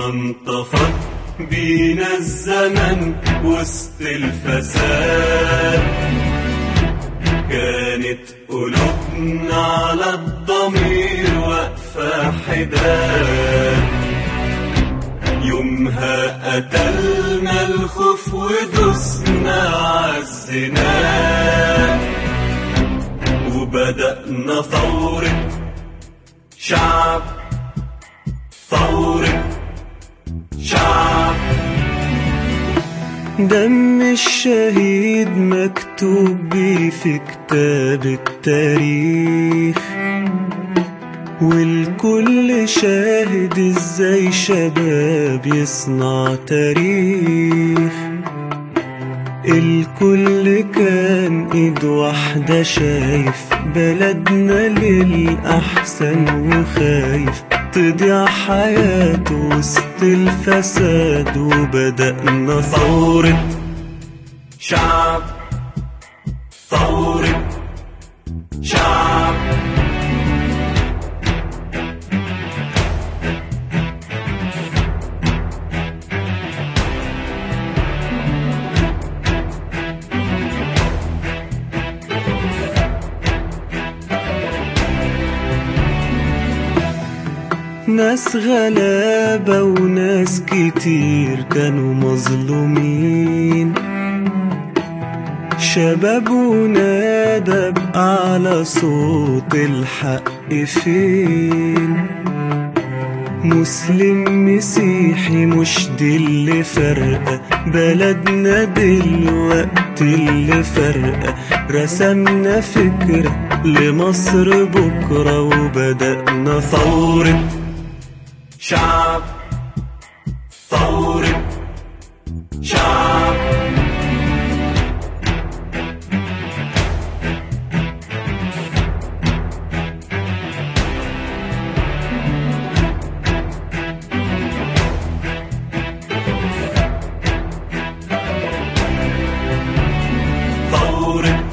لما انطفت بينا الزمن وسط الفساد كانت قلوبنا على الضمير واقفة حداد يومها قتلنا الخوف ودسنا عالزنا وبدأنا ثورة شعب ثورة شعب دم الشهيد مكتوب بيه في كتاب التاريخ والكل شاهد ازاي شباب يصنع تاريخ الكل كان ايد واحدة شايف بلدنا للأحسن وخايف تضيع حياته وسط الفساد وبدأنا ثورة شعب ثورة شعب ناس غلابة وناس كتير كانوا مظلومين شباب ونادى بأعلى صوت الحق فين مسلم مسيحي مش دي اللي فرقة بلدنا دلوقتي اللي فرقة رسمنا فكرة لمصر بكرة وبدأنا ثورة شعب ثورة شعب ثورة